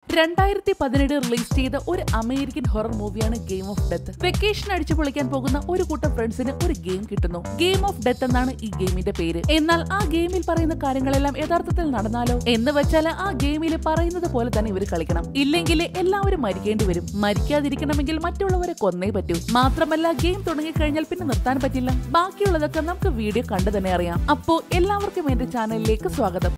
രണ്ടായിരത്തി പതിനേഴ് റിലീസ് ചെയ്ത ഒരു അമേരിക്കൻ ഹൊറർ മൂവിയാണ് ഗെയിം ഓഫ് ഡെത്ത് വെക്കേഷൻ അടിച്ചു പൊളിക്കാൻ പോകുന്ന ഒരു കൂട്ടം ഫ്രണ്ട്സിന് ഒരു ഗെയിം കിട്ടുന്നു ഗെയിം ഓഫ് ഡെത്ത് എന്നാണ് ഈ ഗെയിമിന്റെ പേര് എന്നാൽ ആ ഗെയിമിൽ പറയുന്ന കാര്യങ്ങളെല്ലാം യഥാർത്ഥത്തിൽ നടന്നാലോ എന്ന് വെച്ചാൽ ആ ഗെയിമിൽ പറയുന്നത് പോലെ തന്നെ ഇവർ കളിക്കണം ഇല്ലെങ്കിൽ എല്ലാവരും മരിക്കേണ്ടി വരും മരിക്കാതിരിക്കണമെങ്കിൽ മറ്റുള്ളവരെ കൊന്നേ പറ്റൂ മാത്രമല്ല ഗെയിം തുടങ്ങിക്കഴിഞ്ഞാൽ പിന്നെ നിർത്താൻ പറ്റില്ല ബാക്കിയുള്ളതൊക്കെ നമുക്ക് വീഡിയോ കണ്ടു തന്നെ അറിയാം അപ്പോ എല്ലാവർക്കും എന്റെ ചാനലിലേക്ക് സ്വാഗതം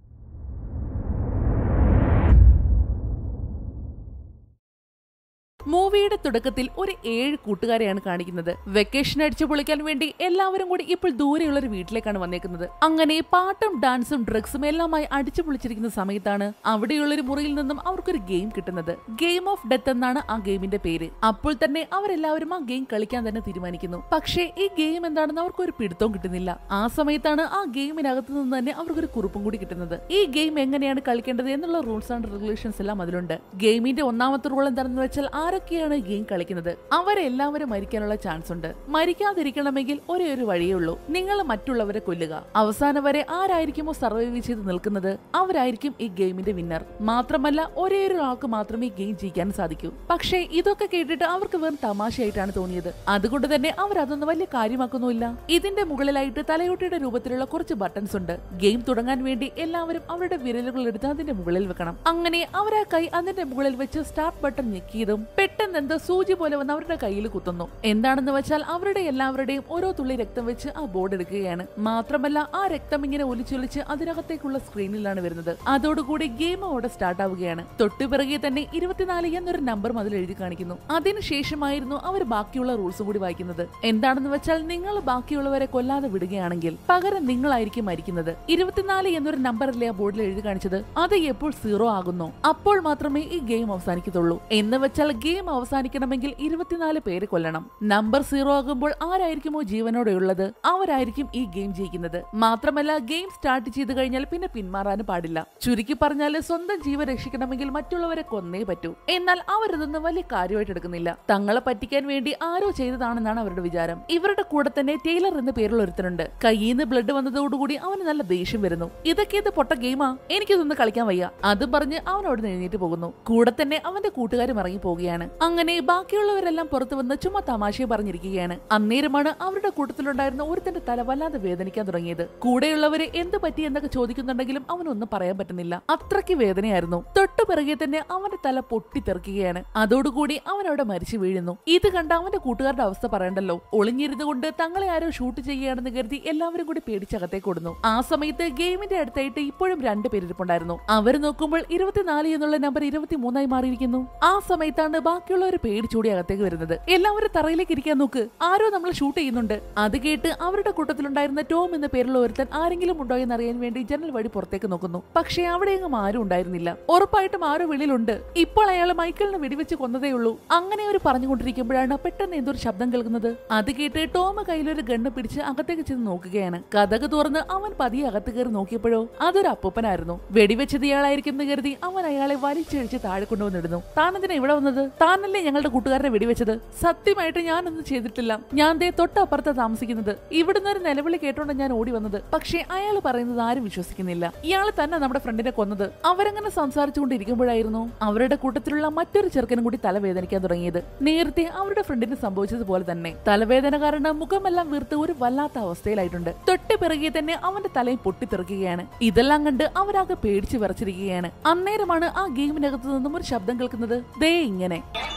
മൂവിയുടെ തുടക്കത്തിൽ ഒരു ഏഴ് കൂട്ടുകാരെയാണ് കാണിക്കുന്നത് വെക്കേഷൻ അടിച്ചു പൊളിക്കാൻ വേണ്ടി എല്ലാവരും കൂടി ഇപ്പോൾ ദൂരെയുള്ള ഒരു വീട്ടിലേക്കാണ് വന്നേക്കുന്നത് അങ്ങനെ പാട്ടും ഡാൻസും ഡ്രഗ്സും എല്ലാമായി അടിച്ചു പൊളിച്ചിരിക്കുന്ന സമയത്താണ് അവിടെയുള്ള ഒരു മുറിയിൽ നിന്നും അവർക്കൊരു ഗെയിം കിട്ടുന്നത് ഗെയിം ഓഫ് ഡെത്ത് എന്നാണ് ആ ഗെയിമിന്റെ പേര് അപ്പോൾ തന്നെ അവരെല്ലാവരും ആ ഗെയിം കളിക്കാൻ തന്നെ തീരുമാനിക്കുന്നു പക്ഷേ ഈ ഗെയിം എന്താണെന്ന് അവർക്ക് ഒരു പിടുത്തവും കിട്ടുന്നില്ല ആ സമയത്താണ് ആ ഗെയിമിനകത്ത് നിന്ന് തന്നെ അവർക്കൊരു കുറിപ്പും കൂടി കിട്ടുന്നത് ഈ ഗെയിം എങ്ങനെയാണ് കളിക്കേണ്ടത് എന്നുള്ള റൂൾസ് ആൻഡ് റെഗുലേഷൻസ് എല്ലാം അതിലുണ്ട് ഗെയിമിന്റെ ഒന്നാമത്തെ റൂൾ എന്താണെന്ന് വെച്ചാൽ ആരൊക്കെയാണ് ഗെയിം കളിക്കുന്നത് അവരെല്ലാവരും മരിക്കാനുള്ള ചാൻസ് ഉണ്ട് മരിക്കാതിരിക്കണമെങ്കിൽ ഒരേ ഒരു വഴിയേ ഉള്ളൂ നിങ്ങൾ മറ്റുള്ളവരെ കൊല്ലുക അവസാനം വരെ ആരായിരിക്കുമോ സർവൈവ് ചെയ്ത് നിൽക്കുന്നത് അവരായിരിക്കും ഈ ഗെയിമിന്റെ വിന്നർ മാത്രമല്ല ഒരേ ഒരു ആൾക്ക് മാത്രമേ ഈ ഗെയിം ജയിക്കാൻ സാധിക്കൂ പക്ഷേ ഇതൊക്കെ കേട്ടിട്ട് അവർക്ക് വെറും തമാശയായിട്ടാണ് തോന്നിയത് അതുകൊണ്ട് തന്നെ അവർ അതൊന്നും വലിയ കാര്യമാക്കുന്നുമില്ല ഇതിന്റെ മുകളിലായിട്ട് തലയോട്ടിയുടെ രൂപത്തിലുള്ള കുറച്ച് ബട്ടൺസ് ഉണ്ട് ഗെയിം തുടങ്ങാൻ വേണ്ടി എല്ലാവരും അവരുടെ വിരലുകൾ എടുത്ത് അതിന്റെ മുകളിൽ വെക്കണം അങ്ങനെ അവർ ആ കൈ അതിന്റെ മുകളിൽ വെച്ച് സ്റ്റാർട്ട് ബട്ടൺ ഞെക്കിയതും പെട്ടെന്ന് എന്തോ സൂചി പോലെ വന്ന് അവരുടെ കയ്യിൽ കുത്തുന്നു എന്താണെന്ന് വെച്ചാൽ അവരുടെ എല്ലാവരുടെയും ഓരോ തുള്ളി രക്തം വെച്ച് ആ ബോർഡ് എടുക്കുകയാണ് മാത്രമല്ല ആ രക്തം ഇങ്ങനെ ഒലിച്ചൊലിച്ച് അതിനകത്തേക്കുള്ള സ്ക്രീനിലാണ് വരുന്നത് അതോടുകൂടി ഗെയിം അവിടെ സ്റ്റാർട്ട് ആവുകയാണ് തൊട്ടു പിറകെ തന്നെ ഇരുപത്തിനാല് എന്നൊരു നമ്പർ അതിൽ എഴുതി കാണിക്കുന്നു അതിനുശേഷമായിരുന്നു അവർ ബാക്കിയുള്ള റൂൾസും കൂടി വായിക്കുന്നത് എന്താണെന്ന് വെച്ചാൽ നിങ്ങൾ ബാക്കിയുള്ളവരെ കൊല്ലാതെ വിടുകയാണെങ്കിൽ പകരം നിങ്ങളായിരിക്കും മരിക്കുന്നത് ഇരുപത്തിനാല് എന്നൊരു നമ്പറല്ലേ ആ ബോർഡിൽ എഴുതി കാണിച്ചത് അത് എപ്പോൾ സീറോ ആകുന്നു അപ്പോൾ മാത്രമേ ഈ ഗെയിം അവസാനിക്കത്തുള്ളൂ എന്ന് വെച്ചാൽ ഗെയിം അവസാനിക്കണമെങ്കിൽ ഇരുപത്തിനാല് പേര് കൊല്ലണം നമ്പർ സീറോ ആകുമ്പോൾ ആരായിരിക്കുമോ ജീവനോടെ ഉള്ളത് അവരായിരിക്കും ഈ ഗെയിം ജയിക്കുന്നത് മാത്രമല്ല ഗെയിം സ്റ്റാർട്ട് ചെയ്ത് കഴിഞ്ഞാൽ പിന്നെ പിന്മാറാനും പാടില്ല ചുരുക്കി പറഞ്ഞാൽ സ്വന്തം ജീവൻ രക്ഷിക്കണമെങ്കിൽ മറ്റുള്ളവരെ കൊന്നേ പറ്റൂ എന്നാൽ അവരതൊന്നും വലിയ കാര്യമായിട്ട് എടുക്കുന്നില്ല തങ്ങളെ പറ്റിക്കാൻ വേണ്ടി ആരോ ചെയ്തതാണെന്നാണ് അവരുടെ വിചാരം ഇവരുടെ കൂടെ തന്നെ ടൈലർ എന്ന പേരുള്ള ഒരുത്തനുണ്ട് കയ്യിൽ നിന്ന് ബ്ലഡ് വന്നതോടുകൂടി അവന് നല്ല ദേഷ്യം വരുന്നു ഇതൊക്കെ ഇത് പൊട്ട ഗെയിമാ എനിക്കിതൊന്നും കളിക്കാൻ വയ്യ അത് പറഞ്ഞ് അവൻ അവിടെ നിന്ന് എഴുന്നേറ്റ് പോകുന്നു കൂടെ തന്നെ അവന്റെ കൂട്ടുകാരും ഇറങ്ങി പോവുകയാണ് അങ്ങനെ ബാക്കിയുള്ളവരെല്ലാം പുറത്തു വന്ന് ചുമ്മാ തമാശയെ പറഞ്ഞിരിക്കുകയാണ് അന്നേരമാണ് അവരുടെ കൂട്ടത്തിലുണ്ടായിരുന്ന ഒരുത്തന്റെ തല വല്ലാതെ വേദനിക്കാൻ തുടങ്ങിയത് കൂടെയുള്ളവരെ എന്ത് പറ്റി എന്നൊക്കെ ചോദിക്കുന്നുണ്ടെങ്കിലും അവനൊന്നും പറയാൻ പറ്റുന്നില്ല അത്രയ്ക്ക് വേദനയായിരുന്നു തൊട്ടു പിറകെ തന്നെ അവന്റെ തല പൊട്ടിത്തെറിക്കുകയാണ് അതോടുകൂടി അവൻ അവിടെ മരിച്ചു വീഴുന്നു ഇത് കണ്ട അവന്റെ കൂട്ടുകാരുടെ അവസ്ഥ പറയണ്ടല്ലോ ഒളിഞ്ഞിരുന്നു കൊണ്ട് തങ്ങളെ ആരോ ഷൂട്ട് ചെയ്യുകയാണെന്ന് കരുതി എല്ലാവരും കൂടി പേടിച്ചകത്തേക്ക് ഓടുന്നു ആ സമയത്ത് ഗെയിമിന്റെ അടുത്തായിട്ട് ഇപ്പോഴും രണ്ട് പേരിരിപ്പുണ്ടായിരുന്നു അവർ നോക്കുമ്പോൾ ഇരുപത്തിനാല് എന്നുള്ള നമ്പർ ഇരുപത്തിമൂന്നായി മാറിയിരിക്കുന്നു ആ സമയത്താണ് ബാക്കിയുള്ളവർ പേടിച്ചൂടി അകത്തേക്ക് വരുന്നത് എല്ലാവരും തറയിലേക്ക് ഇരിക്കാൻ നോക്ക് ആരോ നമ്മൾ ഷൂട്ട് ചെയ്യുന്നുണ്ട് അത് കേട്ട് അവരുടെ കൂട്ടത്തിലുണ്ടായിരുന്ന ടോം എന്ന പേരുള്ള ഒരുത്തൻ ആരെങ്കിലും ഉണ്ടോ എന്ന് അറിയാൻ വേണ്ടി ജനൽ വഴി പുറത്തേക്ക് നോക്കുന്നു പക്ഷേ അവിടെയെങ്ങും ആരും ഉണ്ടായിരുന്നില്ല ഉറപ്പായിട്ടും ആരോ വെളിയിലുണ്ട് ഇപ്പോൾ അയാൾ മൈക്കിളിനെ വെടിവെച്ച് കൊന്നതേ ഉള്ളൂ അങ്ങനെ ഒരു പറഞ്ഞുകൊണ്ടിരിക്കുമ്പോഴാണ് പെട്ടെന്ന് എന്തോ ഒരു ശബ്ദം കേൾക്കുന്നത് അത് കേട്ട് ടോം കയ്യിലൊരു ഗണ്ണ് പിടിച്ച് അകത്തേക്ക് ചെന്ന് നോക്കുകയാണ് കഥക് തുറന്ന് അവൻ പതിയെ അകത്ത് കയറി നോക്കിയപ്പോഴോ അതൊരു അപ്പൂപ്പനായിരുന്നു വെടിവെച്ചത് ഇയാളായിരിക്കും എന്ന് കരുതി അവൻ അയാളെ വലിച്ചഴിച്ച് താഴെ കൊണ്ടുവന്നിടുന്നു താൻ എന്തിനാ ഇവിടെ വന്നത് താനല്ലേ ഞങ്ങളുടെ കൂട്ടുകാരനെ വെടിവെച്ചത് സത്യമായിട്ട് ഞാനൊന്നും ചെയ്തിട്ടില്ല ഞാൻ ദേ തൊട്ടപ്പുറത്താ താമസിക്കുന്നത് ഇവിടുന്ന് ഒരു നിലവിളി കേട്ടോണ്ട് ഞാൻ ഓടി വന്നത് പക്ഷേ അയാൾ പറയുന്നത് ആരും വിശ്വസിക്കുന്നില്ല ഇയാൾ തന്നെ നമ്മുടെ ഫ്രണ്ടിനെ കൊന്നത് അവരങ്ങനെ സംസാരിച്ചുകൊണ്ടിരിക്കുമ്പോഴായിരുന്നു അവരുടെ കൂട്ടത്തിലുള്ള മറ്റൊരു ചെറുക്കനും കൂടി തലവേദനിക്കാൻ തുടങ്ങിയത് നേരത്തെ അവരുടെ ഫ്രണ്ടിന് സംഭവിച്ചതുപോലെ തന്നെ തലവേദന കാരണം മുഖമെല്ലാം വീർത്ത് ഒരു വല്ലാത്ത അവസ്ഥയിലായിട്ടുണ്ട് തൊട്ട് പിറകെ തന്നെ അവന്റെ തലയും പൊട്ടിത്തെറിക്കുകയാണ് ഇതെല്ലാം കണ്ട് അവരാകെ പേടിച്ച് വിറച്ചിരിക്കുകയാണ് അന്നേരമാണ് ആ ഗെയിമിനകത്ത് നിന്നും ഒരു ശബ്ദം കേൾക്കുന്നത് ദേ ഇങ്ങനെ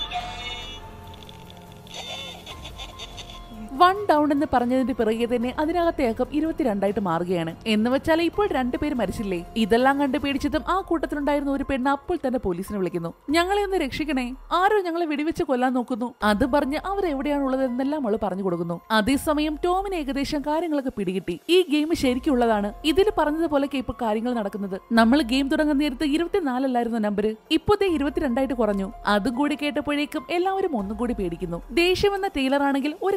വൺ ഡൗൺ എന്ന് പറഞ്ഞതിന്റെ പിറകെ തന്നെ അതിനകത്തെ ഏക്കം ഇരുപത്തിരണ്ടായിട്ട് മാറുകയാണ് എന്ന് വെച്ചാൽ ഇപ്പോൾ രണ്ടുപേര് മരിച്ചില്ലേ ഇതെല്ലാം കണ്ട് പേടിച്ചതും ആ കൂട്ടത്തിലുണ്ടായിരുന്ന ഒരു പെണ്ണ് അപ്പോൾ തന്നെ പോലീസിനെ വിളിക്കുന്നു ഞങ്ങളെ ഒന്ന് രക്ഷിക്കണേ ആരോ ഞങ്ങളെ വെടിവെച്ച് കൊല്ലാൻ നോക്കുന്നു അത് പറഞ്ഞ് അവർ എവിടെയാണുള്ളത് എന്നെല്ലാം അവള് പറഞ്ഞു കൊടുക്കുന്നു അതേസമയം ടോമിന് ഏകദേശം കാര്യങ്ങളൊക്കെ പിടികിട്ടി ഈ ഗെയിം ശരിക്കുള്ളതാണ് ഇതിൽ പറഞ്ഞതുപോലൊക്കെ ഇപ്പൊ കാര്യങ്ങൾ നടക്കുന്നത് നമ്മൾ ഗെയിം തുടങ്ങുന്ന നേരത്ത് ഇരുപത്തിനാലല്ലായിരുന്നു നമ്പർ ഇപ്പൊ ദേ ഇരുപത്തിരണ്ടായിട്ട് കുറഞ്ഞു അതും കൂടി കേട്ടപ്പോഴേക്കും എല്ലാവരും ഒന്നും കൂടി പേടിക്കുന്നു ദേഷ്യം എന്ന ടൈലർ ആണെങ്കിൽ ഒരു കമ്പെടുത്ത്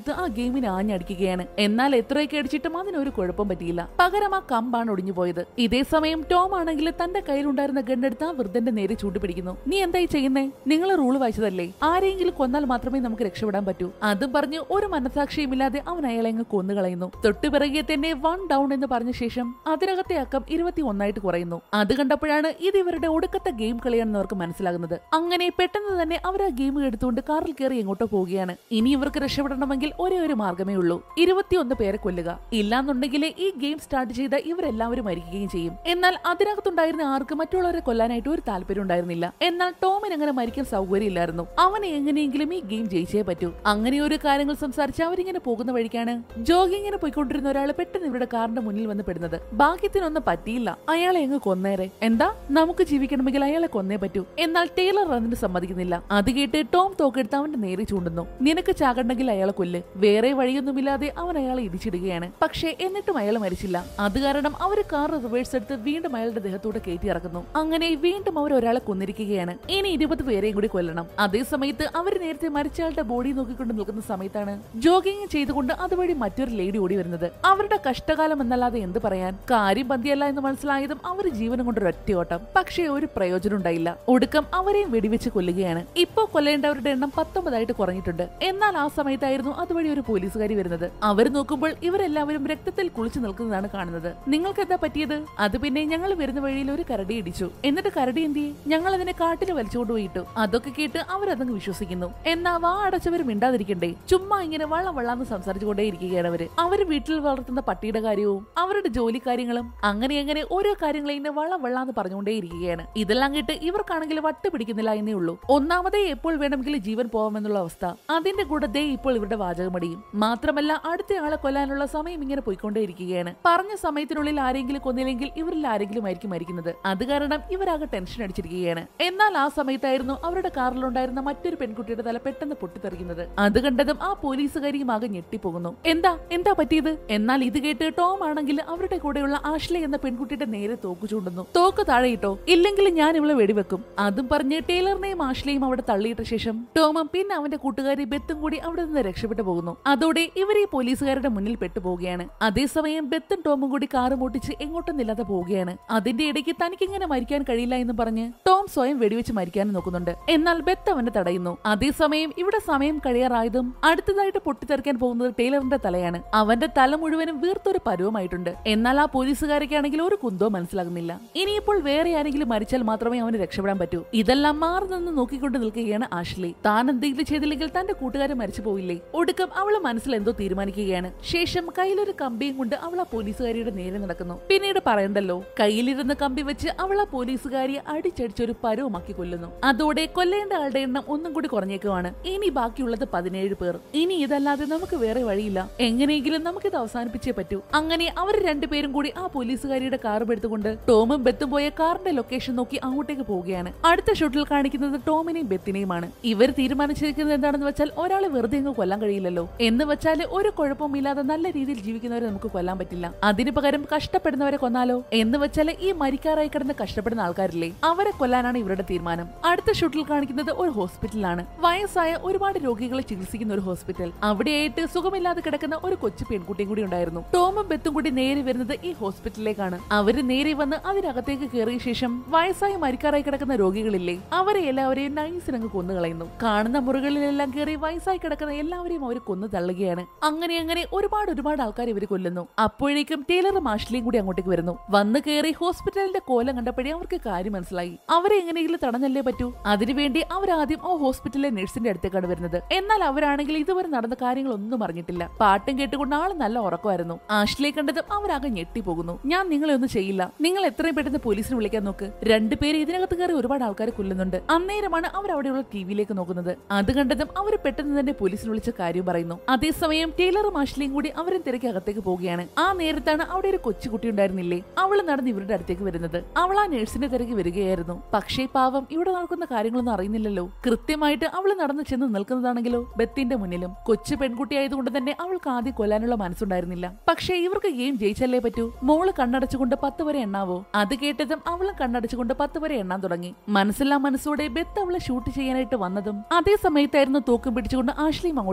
എടുത്ത് ആ ഗെയിമിനെ ആഞ്ഞടിക്കുകയാണ് എന്നാൽ എത്രയൊക്കെ അടിച്ചിട്ടും അതിനൊരു കുഴപ്പം പറ്റിയില്ല പകരം ആ കമ്പാണ് ഒടിഞ്ഞു പോയത് ഇതേ സമയം ടോം ആണെങ്കിൽ തന്റെ കയ്യിലുണ്ടായിരുന്ന ഗണ്ണെടുത്ത് ആ വൃദ്ധന്റെ നേരെ ചൂണ്ടുപിടിക്കുന്നു നീ എന്തായി ചെയ്യുന്നേ നിങ്ങൾ റൂള് വായിച്ചതല്ലേ ആരെങ്കിലും കൊന്നാൽ മാത്രമേ നമുക്ക് രക്ഷപ്പെടാൻ പറ്റൂ അതും പറഞ്ഞ് ഒരു മനസാക്ഷിയുമില്ലാതെ അവൻ അയാളെ അങ്ങ് കൊന്നു കളയുന്നു തൊട്ടുപിറകെ തന്നെ വൺ ഡൗൺ എന്ന് പറഞ്ഞ ശേഷം അതിനകത്തെ അക്കം ഇരുപത്തി ഒന്നായിട്ട് കുറയുന്നു അത് കണ്ടപ്പോഴാണ് ഇത് ഇവരുടെ ഒടുക്കത്തെ ഗെയിം കളിയാണെന്ന് അവർക്ക് മനസ്സിലാകുന്നത് അങ്ങനെ പെട്ടെന്ന് തന്നെ അവർ ആ ഗെയിം എടുത്തുകൊണ്ട് കാറിൽ കയറി എങ്ങോട്ടോ പോവുകയാണ് ഇനി ഇവർക്ക് രക്ഷപ്പെടണമെങ്കിൽ ഒരേ ഒരു മാർഗമേ ഉള്ളൂ ഇരുപത്തിയൊന്ന് പേരെ കൊല്ലുക ഇല്ലാന്നുണ്ടെങ്കിൽ ഈ ഗെയിം സ്റ്റാർട്ട് ചെയ്ത ഇവരെല്ലാവരും മരിക്കുകയും ചെയ്യും എന്നാൽ അതിനകത്തുണ്ടായിരുന്ന ആർക്ക് മറ്റുള്ളവരെ കൊല്ലാനായിട്ട് ഒരു താല്പര്യം ഉണ്ടായിരുന്നില്ല എന്നാൽ ടോമിന് അങ്ങനെ മരിക്കാൻ സൗകര്യമില്ലായിരുന്നു അവനെ എങ്ങനെയെങ്കിലും ഈ ഗെയിം ജയിച്ചേ പറ്റൂ അങ്ങനെ ഒരു കാര്യങ്ങൾ സംസാരിച്ച് അവരിങ്ങനെ പോകുന്ന വഴിക്കാണ് ജോഗിങ്ങിന് പോയിക്കൊണ്ടിരുന്ന ഒരാൾ പെട്ടെന്ന് ഇവരുടെ കാറിന്റെ മുന്നിൽ വന്ന് പെടുന്നത് ഭാഗ്യത്തിനൊന്നും പറ്റിയില്ല അയാളെ അങ്ങ് കൊന്നേരെ എന്താ നമുക്ക് ജീവിക്കണമെങ്കിൽ അയാളെ കൊന്നേ പറ്റൂ എന്നാൽ ടേലർ അതിന് സമ്മതിക്കുന്നില്ല അത് കേട്ട് ടോം തോക്കെടുത്ത് അവന്റെ നേരെ ചൂണ്ടുന്നു നിനക്ക് ചാകണ്ടെങ്കിൽ അയാളെ കൊല്ല് വേറെ വഴിയൊന്നുമില്ലാതെ അവൻ അയാളെ ഇടിച്ചിടുകയാണ് പക്ഷേ എന്നിട്ടും അയാൾ മരിച്ചില്ല അത് കാരണം അവർ കാർ റിവേഴ്സ് എടുത്ത് വീണ്ടും അയാളുടെ ദേഹത്തൂടെ കയറ്റി ഇറക്കുന്നു അങ്ങനെ വീണ്ടും അവർ ഒരാളെ കൊന്നിരിക്കുകയാണ് ഇനി ഇരുപത് പേരെയും കൂടി കൊല്ലണം അതേ സമയത്ത് അവർ നേരത്തെ മരിച്ചയാളുടെ ബോഡി നോക്കിക്കൊണ്ട് നിൽക്കുന്ന സമയത്താണ് ജോഗിങ് ചെയ്തുകൊണ്ട് അതുവഴി മറ്റൊരു ലേഡി ഓടി വരുന്നത് അവരുടെ കഷ്ടകാലം എന്നല്ലാതെ എന്ത് പറയാൻ കാര്യം പന്തിയല്ല എന്ന് മനസ്സിലായതും അവർ ജീവനം കൊണ്ട് ഒരൊറ്റ ഓട്ടം പക്ഷേ ഒരു പ്രയോജനം ഉണ്ടായില്ല ഒടുക്കം അവരെയും വെടിവെച്ച് കൊല്ലുകയാണ് ഇപ്പോ കൊല്ലേണ്ടവരുടെ എണ്ണം പത്തൊമ്പതായിട്ട് കുറഞ്ഞിട്ടുണ്ട് എന്നാൽ ആ സമയത്തായിരുന്നു അതുവഴി ഒരു പോലീസുകാരി വരുന്നത് അവർ നോക്കുമ്പോൾ ഇവരെല്ലാവരും രക്തത്തിൽ കുളിച്ചു നിൽക്കുന്നതാണ് കാണുന്നത് നിങ്ങൾക്ക് എന്താ പറ്റിയത് അത് പിന്നെ ഞങ്ങൾ വരുന്ന വഴിയിൽ ഒരു കരടി ഇടിച്ചു എന്നിട്ട് കരടി എന്തി ഞങ്ങൾ അതിനെ കാട്ടിൽ വലിച്ചുകൊണ്ട് പോയിട്ടു അതൊക്കെ കേട്ട് അവരതങ്ങ് വിശ്വസിക്കുന്നു എന്നാ വാ അടച്ചവർ മിണ്ടാതിരിക്കണ്ടേ ചുമ്മാ ഇങ്ങനെ വള്ളം വള്ളാന്ന് സംസാരിച്ചുകൊണ്ടേ ഇരിക്കുകയാണ് അവര് അവര് വീട്ടിൽ വളർത്തുന്ന പട്ടിയുടെ കാര്യവും അവരുടെ ജോലി കാര്യങ്ങളും അങ്ങനെ അങ്ങനെ ഓരോ കാര്യങ്ങളെ ഇങ്ങനെ വള്ളം വള്ളാന്ന് പറഞ്ഞുകൊണ്ടേ ഇരിക്കുകയാണ് ഇതെല്ലാം കേട്ട് ഇവർക്കാണെങ്കിൽ വട്ട് പിടിക്കുന്നില്ല എന്നേ ഉള്ളൂ ഒന്നാമതേ എപ്പോൾ വേണമെങ്കിലും ജീവൻ പോവാമെന്നുള്ള അവസ്ഥ അതിന്റെ കൂടെ ദേ ഇപ്പോൾ ഇവരുടെ വാചകമടിയും മാത്രമല്ല അടുത്ത ആളെ കൊല്ലാനുള്ള സമയം ഇങ്ങനെ പോയിക്കൊണ്ടേ ഇരിക്കുകയാണ് പറഞ്ഞ സമയത്തിനുള്ളിൽ ആരെങ്കിലും കൊന്നില്ലെങ്കിൽ ഇവരിൽ ആരെങ്കിലും ആയിരിക്കും മരിക്കുന്നത് അത് കാരണം ഇവരാകെ ടെൻഷൻ അടിച്ചിരിക്കുകയാണ് എന്നാൽ ആ സമയത്തായിരുന്നു അവരുടെ കാറിലുണ്ടായിരുന്ന മറ്റൊരു പെൺകുട്ടിയുടെ തല പെട്ടെന്ന് പൊട്ടിത്തെറിക്കുന്നത് അത് കണ്ടതും ആ പോലീസുകാരിയും ആകെ ഞെട്ടിപ്പോകുന്നു എന്താ എന്താ പറ്റിയത് എന്നാൽ ഇത് കേട്ട് ടോം ആണെങ്കിൽ അവരുടെ കൂടെയുള്ള ആഷ്ലെ എന്ന പെൺകുട്ടിയുടെ നേരെ തോക്ക് ചൂണ്ടുന്നു തോക്ക് താഴെയിട്ടോ ഇല്ലെങ്കിൽ ഞാൻ ഇവളെ വെടിവെക്കും അതും പറഞ്ഞ് ടേലറിനെയും ആഷ്ലെയും അവിടെ തള്ളിയിട്ട ശേഷം ടോമും പിന്നെ അവന്റെ കൂട്ടുകാരി ബെത്തും കൂടി അവിടെ നിന്ന് രക്ഷപ്പെട്ടു പോകുന്നു അതോടെ ഇവർ ഈ പോലീസുകാരുടെ മുന്നിൽ പെട്ടുപോവുകയാണ് അതേസമയം ബെത്തും ടോമും കൂടി കാറ് മോട്ടിച്ച് എങ്ങോട്ടൊന്നില്ലാതെ പോവുകയാണ് അതിന്റെ ഇടയ്ക്ക് തനിക്കിങ്ങനെ മരിക്കാൻ കഴിയില്ല എന്ന് പറഞ്ഞ് ടോം സ്വയം വെടിവെച്ച് മരിക്കാനും നോക്കുന്നുണ്ട് എന്നാൽ ബെത്ത് അവനെ തടയുന്നു അതേസമയം ഇവിടെ സമയം കഴിയാറായതും അടുത്തതായിട്ട് പൊട്ടിത്തെറിക്കാൻ പോകുന്നത് ടൈലറിന്റെ തലയാണ് അവന്റെ തല മുഴുവനും വീർത്തൊരു പരുവമായിട്ടുണ്ട് എന്നാൽ ആ പോലീസുകാരൊക്കെയാണെങ്കിൽ ഒരു കുന്തോ മനസ്സിലാകുന്നില്ല ഇനിയിപ്പോൾ വേറെ ആരെങ്കിലും മരിച്ചാൽ മാത്രമേ അവന് രക്ഷപ്പെടാൻ പറ്റൂ ഇതെല്ലാം മാറി നിന്ന് നോക്കിക്കൊണ്ട് നിൽക്കുകയാണ് ആഷ്ലി താൻ എന്തെങ്കിലും ചെയ്തില്ലെങ്കിൽ തന്റെ കൂട്ടുകാരൻ മരിച്ചു പോയില്ലേ ഒടുക്കം അവള് മനസ്സിൽ എന്തോ തീരുമാനിക്കുകയാണ് ശേഷം കയ്യിലൊരു കമ്പിയും കൊണ്ട് അവൾ ആ പോലീസുകാരിയുടെ നേരെ നടക്കുന്നു പിന്നീട് പറയണ്ടല്ലോ കയ്യിലിരുന്ന കമ്പി വെച്ച് അവൾ ആ പോലീസുകാരിയെ അടിച്ചടിച്ചൊരു പരവുമാക്കി കൊല്ലുന്നു അതോടെ കൊല്ലേണ്ട ആളുടെ എണ്ണം ഒന്നും കൂടി കുറഞ്ഞേക്കുവാണ് ഇനി ബാക്കിയുള്ളത് പതിനേഴ് പേർ ഇനി ഇതല്ലാതെ നമുക്ക് വേറെ വഴിയില്ല എങ്ങനെയെങ്കിലും നമുക്കിത് അവസാനിപ്പിച്ചേ പറ്റൂ അങ്ങനെ അവർ രണ്ടുപേരും കൂടി ആ പോലീസുകാരിയുടെ കാർ എടുത്തുകൊണ്ട് ടോമും ബെത്തും പോയ കാറിന്റെ ലൊക്കേഷൻ നോക്കി അങ്ങോട്ടേക്ക് പോവുകയാണ് അടുത്ത ഷൂട്ടിൽ കാണിക്കുന്നത് ടോമിനെയും ബെത്തിനെയുമാണ് ഇവർ തീരുമാനിച്ചിരിക്കുന്നത് എന്താണെന്ന് വെച്ചാൽ ഒരാളെ വെറുതെ അങ്ങ് കൊല്ലാൻ കഴിയില്ലല്ലോ എന്ന് വെച്ചാൽ ഒരു കുഴപ്പമില്ലാതെ നല്ല രീതിയിൽ ജീവിക്കുന്നവരെ നമുക്ക് കൊല്ലാൻ പറ്റില്ല അതിനു പകരം കഷ്ടപ്പെടുന്നവരെ കൊന്നാലോ എന്ന് വെച്ചാൽ ഈ മരിക്കാറായി കിടന്ന് കഷ്ടപ്പെടുന്ന ആൾക്കാരില്ലേ അവരെ കൊല്ലാനാണ് ഇവരുടെ തീരുമാനം അടുത്ത ഷൂട്ടിൽ കാണിക്കുന്നത് ഒരു ഹോസ്പിറ്റലാണ് വയസ്സായ ഒരുപാട് രോഗികളെ ചികിത്സിക്കുന്ന ഒരു ഹോസ്പിറ്റൽ അവിടെയായിട്ട് സുഖമില്ലാതെ കിടക്കുന്ന ഒരു കൊച്ചു പെൺകുട്ടിയും കൂടി ഉണ്ടായിരുന്നു ടോമും ബെത്തും കൂടി നേരെ വരുന്നത് ഈ ഹോസ്പിറ്റലിലേക്കാണ് അവര് നേരെ വന്ന് അതിനകത്തേക്ക് കയറിയ ശേഷം വയസ്സായ മരിക്കാറായി കിടക്കുന്ന രോഗികളില്ലേ അവരെ എല്ലാവരെയും നൈസിനങ്ങ് കൊന്നു കളയുന്നു കാണുന്ന മുറികളിലെല്ലാം കയറി വയസ്സായി കിടക്കുന്ന എല്ലാവരെയും അവർ കൊന്നു തള്ളുകയാണ് അങ്ങനെ അങ്ങനെ ഒരുപാട് ഒരുപാട് ആൾക്കാർ ഇവർ കൊല്ലുന്നു അപ്പോഴേക്കും ടേലറും ആഷ്ലിയും കൂടി അങ്ങോട്ടേക്ക് വരുന്നു വന്ന് കയറി ഹോസ്പിറ്റലിന്റെ കോലം കണ്ടപ്പോഴേ അവർക്ക് കാര്യം മനസ്സിലായി അവരെ എങ്ങനെയെങ്കിലും തടഞ്ഞല്ലേ പറ്റൂ അതിനുവേണ്ടി അവരാദ്യം ആ ഹോസ്പിറ്റലിലെ നഴ്സിന്റെ അടുത്തേക്കാണ് വരുന്നത് എന്നാൽ അവരാണെങ്കിൽ ഇതുവരെ നടന്ന കാര്യങ്ങളൊന്നും അറിഞ്ഞിട്ടില്ല പാട്ടും കേട്ടുകൊണ്ട് ആള് നല്ല ഉറക്കമായിരുന്നു ആഷ്ലിയെ കണ്ടതും അവരാകെ ഞെട്ടിപ്പോകുന്നു ഞാൻ നിങ്ങളെ ഒന്നും ചെയ്യില്ല നിങ്ങൾ എത്രയും പെട്ടെന്ന് പോലീസിനെ വിളിക്കാൻ നോക്ക് രണ്ടുപേര് ഇതിനകത്ത് കയറി ഒരുപാട് ആൾക്കാർ കൊല്ലുന്നുണ്ട് അന്നേരമാണ് അവർ അവിടെയുള്ള ടിവിയിലേക്ക് നോക്കുന്നത് അത് കണ്ടതും അവർ പെട്ടെന്ന് തന്നെ പോലീസിനെ വിളിച്ച കാര്യം പറയുന്നു അതേസമയം ടൈലറും ആഷ്ലിയും കൂടി അവരെ തിരക്കി അകത്തേക്ക് പോവുകയാണ് ആ നേരത്താണ് അവിടെ ഒരു കൊച്ചുകുട്ടി ഉണ്ടായിരുന്നില്ലേ അവള് നടന്ന് ഇവരുടെ അടുത്തേക്ക് വരുന്നത് അവൾ ആ നഴ്സിനെ തിരക്കി വരികയായിരുന്നു പക്ഷേ പാവം ഇവിടെ നടക്കുന്ന കാര്യങ്ങളൊന്നും അറിയുന്നില്ലല്ലോ കൃത്യമായിട്ട് അവൾ നടന്നു ചെന്ന് നിൽക്കുന്നതാണെങ്കിലോ ബത്തിന്റെ മുന്നിലും കൊച്ചു പെൺകുട്ടി ആയതുകൊണ്ട് തന്നെ അവൾക്ക് ആദ്യം കൊല്ലാനുള്ള മനസ്സുണ്ടായിരുന്നില്ല പക്ഷേ ഇവർക്ക് ഗെയിം ജയിച്ചല്ലേ പറ്റൂ മോള് കണ്ണടച്ചുകൊണ്ട് പത്ത് വരെ എണ്ണാവോ അത് കേട്ടതും അവളും കണ്ണടച്ചുകൊണ്ട് പത്ത് വരെ എണ്ണാൻ തുടങ്ങി മനസ്സില്ലാ മനസ്സോടെ ബെത്ത് അവളെ ഷൂട്ട് ചെയ്യാനായിട്ട് വന്നതും അതേ സമയത്തായിരുന്നു തോക്കും പിടിച്ചുകൊണ്ട് ആഷ്ലിയും അങ്ങോട്ടേക്ക് വരുന്നത്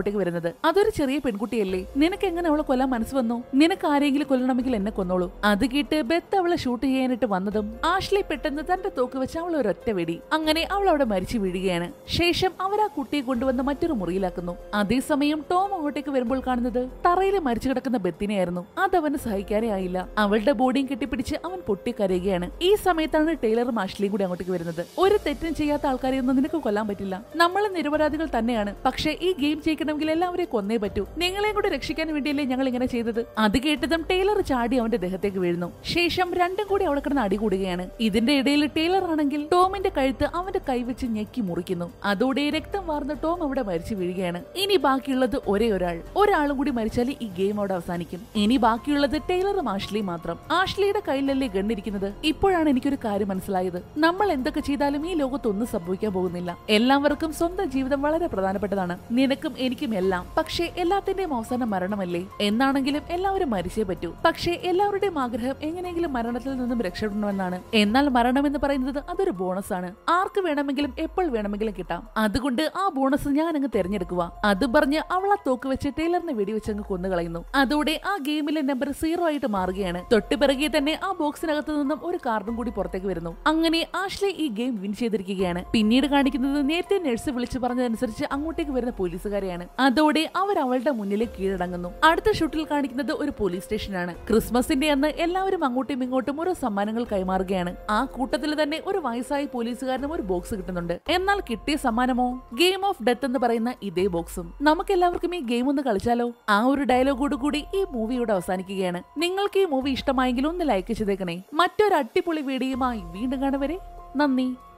പറയുന്നത് അതൊരു ചെറിയ പെൺകുട്ടിയല്ലേ നിനക്ക് എങ്ങനെ അവളെ കൊല്ലാൻ മനസ്സ് വന്നു നിനക്ക് ആരെങ്കിലും കൊല്ലണമെങ്കിൽ എന്നെ കൊന്നോളൂ അത് കേട്ട് ബെത്ത് അവളെ ഷൂട്ട് ചെയ്യാനായിട്ട് വന്നതും ആഷ്ലി പെട്ടെന്ന് തന്റെ തോക്ക് വെച്ച് അവളെ ഒരൊറ്റ വെടി അങ്ങനെ അവൾ അവിടെ മരിച്ചു വീഴുകയാണ് ശേഷം അവർ ആ കുട്ടിയെ കൊണ്ടുവന്ന് മറ്റൊരു മുറിയിലാക്കുന്നു അതേസമയം ടോം അങ്ങോട്ടേക്ക് വരുമ്പോൾ കാണുന്നത് തറയിൽ മരിച്ചു കിടക്കുന്ന ബെത്തിനെയായിരുന്നു അതവന് സഹിക്കാനേ ആയില്ല അവളുടെ ബോഡിയും കെട്ടിപ്പിടിച്ച് അവൻ പൊട്ടിക്കരയുകയാണ് ഈ സമയത്താണ് ടൈലറും ആഷ്ലിയും കൂടി അങ്ങോട്ടേക്ക് വരുന്നത് ഒരു തെറ്റും ചെയ്യാത്ത ആൾക്കാരെ ഒന്നും നിനക്ക് കൊല്ലാൻ പറ്റില്ല നമ്മൾ നിരപരാധികൾ തന്നെയാണ് പക്ഷേ ഈ ഗെയിം ജയിക്കണമെങ്കിൽ എല്ലാവരെയും കൊന്നേ പറ്റൂ നിങ്ങളെയും കൂടി രക്ഷിക്കാൻ വേണ്ടിയല്ലേ ഞങ്ങൾ ഇങ്ങനെ ചെയ്തത് അത് കേട്ടതും ടൈലർ ചാടി അവന്റെ ദേഹത്തേക്ക് വീഴുന്നു ശേഷം രണ്ടും കൂടി അവിടെ കിടന്ന് അടികൂടുകയാണ് ഇതിന്റെ ഇടയിൽ ടൈലർ ആണെങ്കിൽ ടോമിന്റെ കഴുത്ത് അവന്റെ കൈവച്ച് ഞെക്കി മുറിക്കുന്നു അതോടെ രക്തം വാർന്ന ടോം അവിടെ മരിച്ചു വീഴുകയാണ് ഇനി ബാക്കിയുള്ളത് ഒരേ ഒരാൾ ഒരാളും കൂടി മരിച്ചാൽ ഈ ഗെയിം അവിടെ അവസാനിക്കും ഇനി ബാക്കിയുള്ളത് ടൈലറും ആഷ്ലിയും മാത്രം ആഷ്ലിയുടെ കയ്യിലല്ലേ ഗണ്ണിരിക്കുന്നത് ഇപ്പോഴാണ് എനിക്കൊരു കാര്യം മനസ്സിലായത് നമ്മൾ എന്തൊക്കെ ചെയ്താലും ഈ ലോകത്ത് ഒന്നും സംഭവിക്കാൻ പോകുന്നില്ല എല്ലാവർക്കും സ്വന്തം ജീവിതം വളരെ പ്രധാനപ്പെട്ടതാണ് നിനക്കും എനിക്കും എല്ലാം പക്ഷേ എല്ലാത്തിന്റെയും അവസാനം മരണമല്ലേ എന്നാണെങ്കിലും എല്ലാവരും മരിച്ചേ പറ്റൂ പക്ഷേ എല്ലാവരുടെയും ആഗ്രഹം എങ്ങനെയെങ്കിലും മരണത്തിൽ നിന്നും രക്ഷപ്പെടണമെന്നാണ് എന്നാൽ മരണം എന്ന് പറയുന്നത് അതൊരു ബോണസ് ആണ് ആർക്ക് വേണമെങ്കിലും എപ്പോൾ വേണമെങ്കിലും കിട്ടാം അതുകൊണ്ട് ആ ബോണസ് ഞാൻ അങ്ങ് തെരഞ്ഞെടുക്കുക അത് പറഞ്ഞ് അവൾ ആ തോക്ക് വെച്ച് ടൈലറിനെ വെടിവെച്ച് അങ്ങ് കൊന്നുകളയുന്നു അതോടെ ആ ഗെയിമിലെ നമ്പർ സീറോ ആയിട്ട് മാറുകയാണ് തൊട്ട് പിറകെ തന്നെ ആ ബോക്സിനകത്ത് നിന്നും ഒരു കാർഡും കൂടി പുറത്തേക്ക് വരുന്നു അങ്ങനെ ആഷ്ലെ ഈ ഗെയിം വിൻ ചെയ്തിരിക്കുകയാണ് പിന്നീട് കാണിക്കുന്നത് നേരത്തെ നഴ്സ് വിളിച്ചു പറഞ്ഞതനുസരിച്ച് അങ്ങോട്ടേക്ക് വരുന്ന പോലീസുകാരെയാണ് അതോടെ അവർ അവളുടെ മുന്നിൽ കീഴടങ്ങുന്നു അടുത്ത ഷൂട്ടിൽ കാണിക്കുന്നത് ഒരു പോലീസ് സ്റ്റേഷനാണ് ക്രിസ്മസിന്റെ അന്ന് എല്ലാവരും അങ്ങോട്ടും ഇങ്ങോട്ടും ഓരോ സമ്മാനങ്ങൾ കൈമാറുകയാണ് ആ കൂട്ടത്തിൽ തന്നെ ഒരു വയസ്സായ പോലീസുകാരനും ഒരു ബോക്സ് കിട്ടുന്നുണ്ട് എന്നാൽ കിട്ടിയ സമ്മാനമോ ഗെയിം ഓഫ് ഡെത്ത് എന്ന് പറയുന്ന ഇതേ ബോക്സും നമുക്ക് എല്ലാവർക്കും ഈ ഗെയിം ഒന്ന് കളിച്ചാലോ ആ ഒരു ഡയലോഗോട് കൂടി ഈ മൂവിയോട് അവസാനിക്കുകയാണ് നിങ്ങൾക്ക് ഈ മൂവി ഇഷ്ടമായെങ്കിൽ ഒന്ന് ലൈക്ക് ചെയ്തേക്കണേ മറ്റൊരു അടിപൊളി വീഡിയോയുമായി വീണ്ടും കാണുവരെ നന്ദി